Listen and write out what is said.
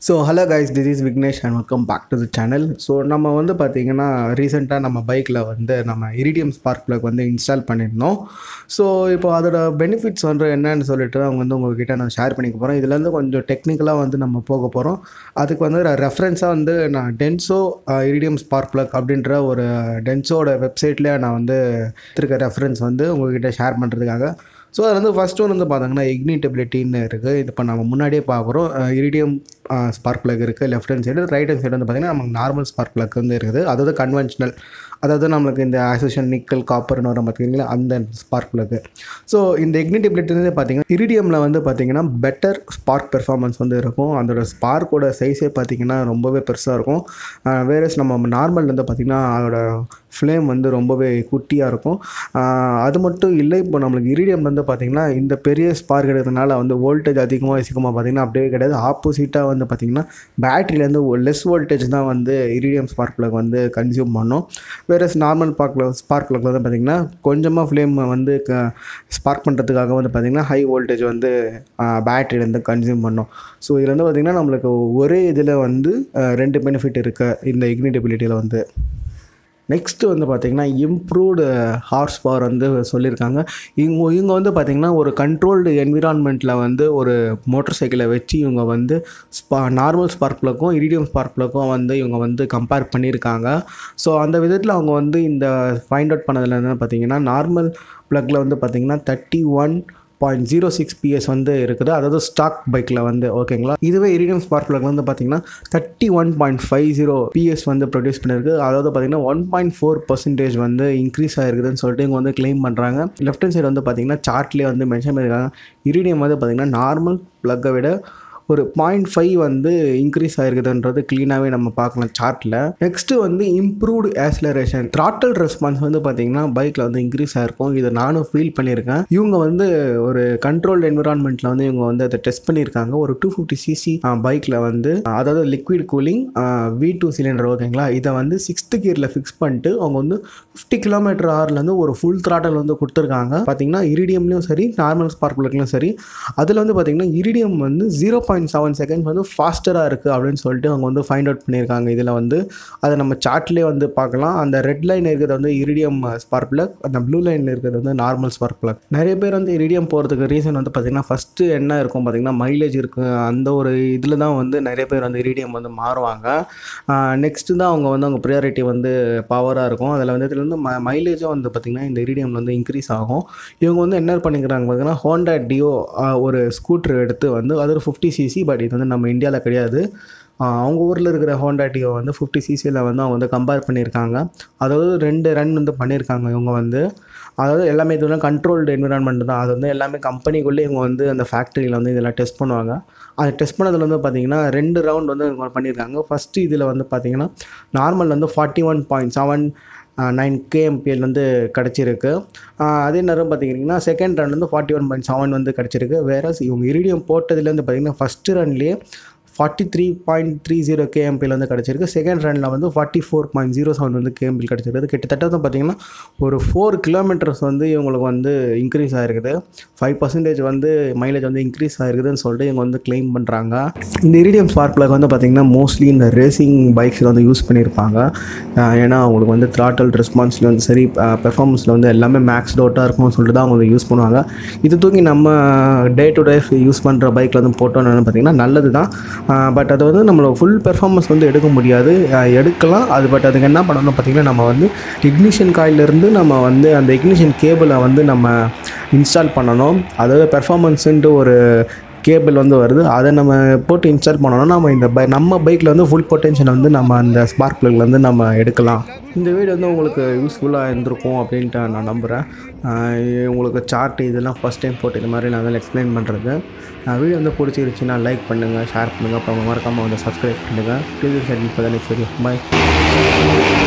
so hello guys this is Vignesh and welcome back to the channel so நம்ம வந்து பார்த்திங்கன்னா ரீசெண்டாக நம்ம பைக்கில் வந்து நம்ம இரிடியம் ஸ்பார்க் ப்ளக் வந்து இன்ஸ்டால் பண்ணியிருந்தோம் ஸோ இப்போ அதோட பெனிஃபிட்ஸ் வந்து என்னன்னு சொல்லிட்டு அவங்க வந்து உங்ககிட்ட நான் ஷேர் பண்ணிக்க போகிறோம் இதுலேருந்து கொஞ்சம் டெக்னிக்கலாக வந்து நம்ம போக போகிறோம் அதுக்கு வந்து ரெஃபரன்ஸாக வந்து நான் டென்சோ இரிடியம் ஸ்பார்க் ப்ளக் அப்படின்ற ஒரு டென்சோட வெப்சைட்லேயே நான் வந்து இருக்க ரெஃபரன்ஸ் வந்து உங்ககிட்ட ஷேர் பண்ணுறதுக்காக ஸோ அதில் வந்து ஃபஸ்ட் ஒன் வந்து பார்த்தீங்கன்னா இக்னிட்டபிலிட்டின்னு இருக்குது இது இப்போ நம்ம முன்னாடியே பார்க்குறோம் இரிடியம் ஸ்பார்க் ப்ளக் இருக்குது left hand side right hand side வந்து பார்த்திங்கன்னா நமக்கு நார்மல் ஸ்பார்க் ப்ளக் வந்து இருக்குது அதாவது கன்வென்ஷனல் அதாவது நம்மளுக்கு இந்த ஆசோஷன் நிக்கல் காப்பர்னு வரும் பார்த்தீங்களா அந்த ஸ்பார்க் ப்ளக்கு ஸோ இந்த இக்னிட்டபிலிட்டி வந்து பார்த்தீங்கன்னா இரிடியமில் வந்து பார்த்தீங்கன்னா பெட்டர் ஸ்பார்க் பெர்ஃபார்மன்ஸ் வந்து இருக்கும் அதோட ஸ்பார்க்கோட சைஸே பார்த்தீங்கன்னா ரொம்பவே பெருசாக இருக்கும் வேறஸ் நம்ம நார்மல் வந்து பார்த்திங்கன்னா அதோட ஃப்ளேம் வந்து ரொம்பவே குட்டியாக இருக்கும் அது மட்டும் இல்லை இப்போ நம்மளுக்கு இரிடியம் வந்து பார்த்திங்கன்னா இந்த பெரிய ஸ்பார்க் எடுக்கிறதுனால வந்து வோல்டேஜ் அதிகமாக வசிக்கமாக பார்த்திங்கன்னா அப்படியே கிடையாது ஆப்போசிட்டாக வந்து பார்த்திங்கன்னா பேட்டரியிலேருந்து லெஸ் வோல்டேஜ் தான் வந்து இரிடியம் ஸ்பார்க் ப்ளக் வந்து கன்சியூம் பண்ணும் வேறு நார்மல் பார்க்கில் ஸ்பார்க் ப்ளக்கில் வந்து பார்த்திங்கன்னா கொஞ்சமாக ஃப்ளேம் வந்து க ஸ்பார்க் பண்ணுறதுக்காக வந்து பார்த்திங்கன்னா ஹை வோல்டேஜ் வந்து பேட்டரியிலேருந்து கன்சியூம் பண்ணும் ஸோ இதில் வந்து பார்த்திங்கன்னா நம்மளுக்கு ஒரே இதில் வந்து ரெண்டு பெனிஃபிட் இருக்குது இந்த இக்னிட்டபிலிட்டியில் வந்து நெக்ஸ்ட்டு வந்து பார்த்திங்கன்னா இம்ப்ரூவ்டு ஹார்ஸ் பவர் வந்து சொல்லியிருக்காங்க இவங்க இவங்க வந்து பார்த்திங்கன்னா ஒரு கண்ட்ரோல்டு என்விரான்மெண்ட்டில் வந்து ஒரு மோட்டர் சைக்கிளை வச்சு இவங்க வந்து ஸ்பா நார்மல் ஸ்பார்க் ப்ளக்கும் இரிடியம் ஸ்பார்க் ப்ளக்கும் வந்து இவங்க வந்து கம்பேர் பண்ணியிருக்காங்க ஸோ அந்த விதத்தில் அவங்க வந்து இந்த ஃபைண்ட் அவுட் பண்ணதில் என்ன பார்த்திங்கன்னா நார்மல் ப்ளக்கில் வந்து பார்த்திங்கன்னா thirty one point zero six PS வந்து இருக்குது அதாவது ஸ்டாக் பைக்கில் வந்து ஓகேங்களா இதுவே இரிடியம் ஸ்பார்க் ப்ளக் வந்து பார்த்தீங்கன்னா thirty one point five zero PS வந்து ப்ரொடியூஸ் பண்ணியிருக்கு அதாவது பார்த்தீங்கன்னா ஒன் பாயிண்ட் ஃபோர் பர்சன்டேஜ் வந்து இன்க்ரீஸ் ஆகிருக்குதுன்னு சொல்லிட்டு இவங்க வந்து கிளைம் பண்ணுறாங்க லெஃப்ட் ஹேண்ட் சைடு வந்து பார்த்தீங்கன்னா சார்ட்லேயே வந்து மென்ஷன் பண்ணியிருக்காங்க இரிடியம் வந்து பார்த்தீங்கன்னா நார்மல் ப்ளக்கை விட ஒரு பாயிண்ட் ஃபைவ் வந்து இன்க்ரீஸ் ஆகிருக்குதுன்றது க்ளீனாகவே நம்ம பார்க்கலாம் சார்ட்டில் நெக்ஸ்ட்டு வந்து இம்ப்ரூவ்டு ஆக்சிலரேஷன் த்ராட்டல் ரெஸ்பான்ஸ் வந்து பார்த்தீங்கன்னா பைக்கில் வந்து இன்க்ரீஸ் ஆகிருக்கும் இதை நானும் ஃபீல் பண்ணியிருக்கேன் இவங்க வந்து ஒரு கண்ட்ரோல்டு என்விரான்மெண்ட்டில் வந்து இவங்க வந்து அதை டெஸ்ட் பண்ணியிருக்காங்க ஒரு டூ ஃபிஃப்டி சிசி பைக்கில் வந்து அதாவது liquid cooling V two cylinder ஓகேங்களா இதை வந்து சிக்ஸ்த்து கியரில் ஃபிக்ஸ் பண்ணிட்டு அவங்க வந்து ஃபிஃப்டி கிலோமீட்டர் ஹவர்லேருந்து ஒரு ஃபுல் த்ராட்டல் வந்து கொடுத்துருக்காங்க பார்த்தீங்கன்னா இரிடியம்லேயும் சரி நார்மல் ஸ்பார்க் ப்ளக்லையும் சரி அதில் வந்து பார்த்தீங்கன்னா இரிடியம் வந்து ஜீரோ பாயிண்ட் செவன் செகண்ட்ஸ் வந்து ஃபாஸ்டராக இருக்குது அப்படின்னு சொல்லிட்டு அவங்க வந்து ஃபைண்ட் அவுட் பண்ணியிருக்காங்க இதில் வந்து அதை நம்ம சார்ட்லேயே வந்து பார்க்கலாம் அந்த ரெட் லைன் இருக்கிறது வந்து இரிடியம் ஸ்பார்க் பிளக் அந்த ப்ளூ லைனில் இருக்கிறது வந்து நார்மல் ஸ்பார்க் பிளக் நிறைய பேர் வந்து இரிடியம் போகிறதுக்கு ரீசன் வந்து பார்த்திங்கன்னா ஃபஸ்ட்டு என்ன இருக்கும் பார்த்திங்கன்னா மைலேஜ் இருக்குது அந்த ஒரு இதில் தான் வந்து நிறைய பேர் வந்து இரிடியம் வந்து மாறுவாங்க நெக்ஸ்ட்டு தான் அவங்க வந்து அவங்க ப்ரியாரிட்டி வந்து பவராக இருக்கும் அதில் வந்து இதில் வந்து ம மைலேஜும் வந்து பார்த்திங்கன்னா இந்த இரிடியமில் வந்து இன்க்ரீஸ் ஆகும் இவங்க வந்து என்ன பண்ணிக்கிறாங்க பார்த்திங்கன்னா ஹோண்டா டியோ ஒரு ஸ்கூட்ரு எடுத்து வந்து அது ஒரு ஃபிஃப்டி சிசி பட் இது வந்து நம்ம இந்தியாவில் கிடையாது அவங்க ஊரில் இருக்கிற ஹோண்டா டியோ வந்து ஃபிஃப்டி சிசியில் வந்து அவங்க வந்து கம்பேர் பண்ணியிருக்காங்க அதாவது ரெண்டு ரன் வந்து பண்ணியிருக்காங்க இவங்க வந்து அதாவது எல்லாமே இதெல்லாம் கண்ட்ரோல்டு என்விரான்மெண்ட் தான் அது வந்து எல்லாமே கம்பெனிக்குள்ளே இவங்க வந்து அந்த ஃபேக்ட்ரியில் வந்து இதெல்லாம் டெஸ்ட் பண்ணுவாங்க அது டெஸ்ட் பண்ணதில் வந்து பார்த்திங்கன்னா ரெண்டு ரவுண்ட் வந்து இவங்க பண்ணியிருக்காங்க ஃபஸ்ட்டு இதில் வந்து பார்த்திங்கன்னா நார்மல் வந்து forty one point seven nine KMPL வந்து கிடச்சிருக்கு அதே நேரம் பார்த்தீங்கன்னா செகண்ட் ரன் வந்து ஃபார்ட்டி ஒன் பாயிண்ட் செவன் வந்து கிடச்சிருக்கு வேறு இவங்க இரிடியம் போட்டதுலேருந்து பார்த்திங்கன்னா ஃபஸ்ட்டு ரன்லேயே forty three point three zero கேஎம்பியில் வந்து கிடச்சிருக்கு செகண்ட் ரனில் வந்து forty four point zero seven வந்து கேஎம்பில் கிடச்சிருக்கு கிட்டத்தட்ட வந்து பார்த்திங்கன்னா ஒரு ஃபோர் கிலோமீட்டர்ஸ் வந்து இவங்களுக்கு வந்து இன்க்ரீஸ் ஆகிருக்குது ஃபைவ் பர்சன்டேஜ் வந்து மைலேஜ் வந்து இன்க்ரீஸ் ஆகிருக்குதுன்னு சொல்லிட்டு இவங்க வந்து கிளைம் பண்ணுறாங்க இந்த இரிடியம் ஸ்பார்க் பிளக் வந்து பார்த்திங்கன்னா மோஸ்ட்லி இந்த ரேசிங் பைக்ஸில் வந்து யூஸ் பண்ணியிருப்பாங்க ஏன்னா அவங்களுக்கு வந்து த்ராட்டல் ரெஸ்பான்ஸில் வந்து சரி பெர்ஃபார்மன்ஸில் வந்து எல்லாமே மேக்ஸ் டவுட்டாக இருக்கும்னு சொல்லிட்டு தான் அவங்க வந்து யூஸ் பண்ணுவாங்க இது தூக்கி நம்ம டே டு டே யூஸ் பண்ணுற பைக்கில் வந்து போட்டோன்னு பார்த்திங்கன்னா நல்லது தான் பட் அது வந்து நம்மளோட ஃபுல் பெர்ஃபார்மன்ஸ் வந்து எடுக்க முடியாது எடுக்கலாம் அது பட் அதுக்கு என்ன பண்ணணும் பார்த்திங்கன்னா நம்ம வந்து இக்னிஷன் காயிலிருந்து நம்ம வந்து அந்த இக்னிஷன் கேபிளை வந்து நம்ம இன்ஸ்டால் பண்ணணும் அதாவது பெர்ஃபார்மன்ஸுன்ட்டு ஒரு கேபிள் வந்து வருது அதை நம்ம போட்டு இன்ஸ்டால் பண்ணோம்னா நம்ம இந்த பை நம்ம பைக்கில் வந்து ஃபுல் பொட்டென்ஷியல் வந்து நம்ம அந்த ஸ்பார்க் ப்ளக்லேருந்து நம்ம எடுக்கலாம் இந்த வீடியோ வந்து உங்களுக்கு யூஸ்ஃபுல்லாக இருந்திருக்கும் அப்படின்ட்டு நான் நம்புகிறேன் உங்களுக்கு சார்ட் இதெல்லாம் ஃபஸ்ட் டைம் போட்டு இது மாதிரி நான் அதில் எக்ஸ்பிளைன் பண்ணுறது வீடியோ வந்து பிடிச்சிருச்சுன்னா லைக் பண்ணுங்கள் ஷேர் பண்ணுங்கள் அப்புறம் மறக்காமல் வந்து சப்ஸ்கிரைப் பண்ணுங்கள் ப்ளீஸ் செட் இப்போ தான் நெக்ஸ்ட் வீடியோ பாய்